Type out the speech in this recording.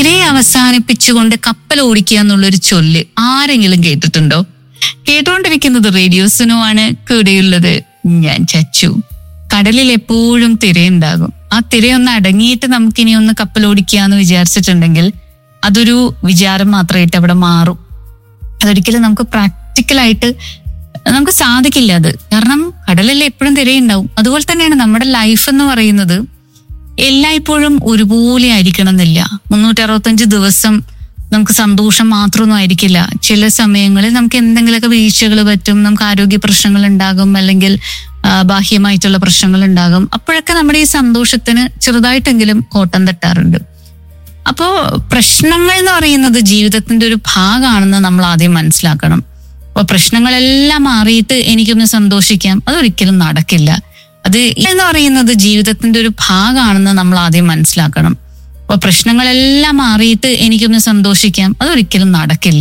തിരെ അവസാനിപ്പിച്ചുകൊണ്ട് കപ്പൽ ഓടിക്കുക എന്നുള്ളൊരു ചൊല്ല് ആരെങ്കിലും കേട്ടിട്ടുണ്ടോ കേട്ടുകൊണ്ടിരിക്കുന്നത് റേഡിയോ സുനുവാണ് കൂടെയുള്ളത് ഞാൻ ചച്ചു കടലിൽ എപ്പോഴും തിരയുണ്ടാകും ആ തിരയൊന്ന് അടങ്ങിയിട്ട് നമുക്കിനി ഒന്ന് കപ്പൽ ഓടിക്കുക എന്ന് വിചാരിച്ചിട്ടുണ്ടെങ്കിൽ അതൊരു വിചാരം മാത്രമായിട്ട് അവിടെ മാറും അതൊരിക്കലും നമുക്ക് പ്രാക്ടിക്കലായിട്ട് നമുക്ക് സാധിക്കില്ല അത് കാരണം കടലിൽ എപ്പോഴും തിരയുണ്ടാവും അതുപോലെ തന്നെയാണ് നമ്മുടെ ലൈഫ് എന്ന് പറയുന്നത് എല്ലായ്പ്പോഴും ഒരുപോലെ ആയിരിക്കണം എന്നില്ല മുന്നൂറ്റി അറുപത്തഞ്ച് ദിവസം നമുക്ക് സന്തോഷം മാത്രമൊന്നും ആയിരിക്കില്ല ചില സമയങ്ങളിൽ നമുക്ക് എന്തെങ്കിലുമൊക്കെ വീഴ്ചകൾ പറ്റും നമുക്ക് ആരോഗ്യ പ്രശ്നങ്ങൾ ഉണ്ടാകും അല്ലെങ്കിൽ ആ, ബാഹ്യമായിട്ടുള്ള പ്രശ്നങ്ങൾ ഉണ്ടാകും അപ്പോഴൊക്കെ നമ്മുടെ ഈ സന്തോഷത്തിന് ചെറുതായിട്ടെങ്കിലും കോട്ടം തട്ടാറുണ്ട് അപ്പോ പ്രശ്നങ്ങൾ എന്ന് പറയുന്നത് ജീവിതത്തിന്റെ ഒരു ഭാഗമാണെന്ന് നമ്മൾ ആദ്യം മനസ്സിലാക്കണം അപ്പൊ പ്രശ്നങ്ങളെല്ലാം മാറിയിട്ട് എനിക്കൊന്ന് സന്തോഷിക്കാം അതൊരിക്കലും നടക്കില്ല അത് എന്ന് പറയുന്നത് ജീവിതത്തിന്റെ ഒരു ഭാഗമാണെന്ന് നമ്മൾ ആദ്യം മനസ്സിലാക്കണം അപ്പൊ പ്രശ്നങ്ങളെല്ലാം മാറിയിട്ട് എനിക്കൊന്ന് സന്തോഷിക്കാം അതൊരിക്കലും നടക്കില്ല